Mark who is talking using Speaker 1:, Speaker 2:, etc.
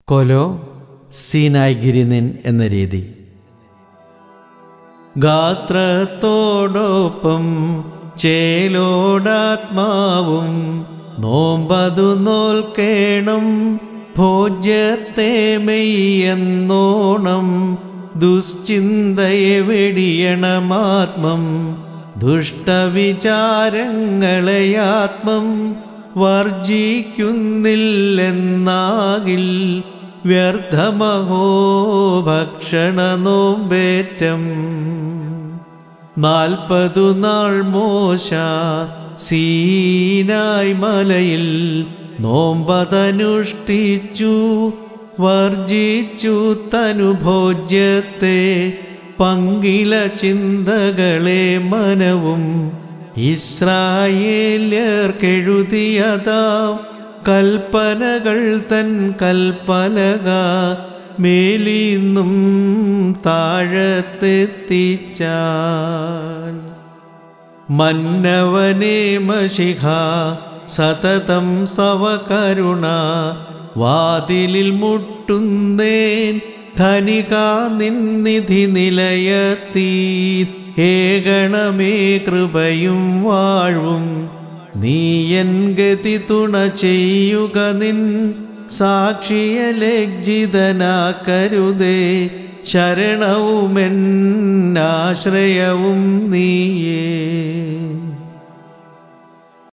Speaker 1: കൊലോ സീനായ് ഗിരിനിൻ എന്ന രീതി ഗാത്രത്തോടൊപ്പം ചേലോടാത്മാവും നോമ്പതു നോൽക്കേണം ഭോജ്യത്തെ മെയ്യെന്നോണം ദുശ്ചിന്തയെ വെടിയണമാത്മം ദുഷ്ടവിചാരങ്ങളെയാത്മം വർജിക്കുന്നില്ലെന്നാകിൽ വ്യർത്ഥമഹോ ഭക്ഷണ നോമ്പേറ്റം നാൽപ്പതു നാൾ മോശ സീനായ് മലയിൽ നോമ്പതനുഷ്ഠിച്ചു വർജിച്ചു തനുഭോജ്യത്തെ പങ്കില ചിന്തകളെ മനവും ഇസ്രായേല്യർക്കെഴുതിയതാം കൽപ്പനകൾ തൻ കൽപ്പലക മേലിന്നും താഴത്തെത്തിച്ചാൽ മന്നവനേ മഷിഹ സതതം സവ കരുണ വാതിലിൽ മുട്ടുന്നേൻ ധനിക നിന്നിധി നിലയത്തീ ഏകണമേ കൃപയും വാഴ്വും നീയൻ ഗതി തുണ ചെയ്യുക നിൻ സാക്ഷിയ ലജ്ജിതനാക്കരുതേ ശരണവുമെന്നാശ്രയവും നീയേ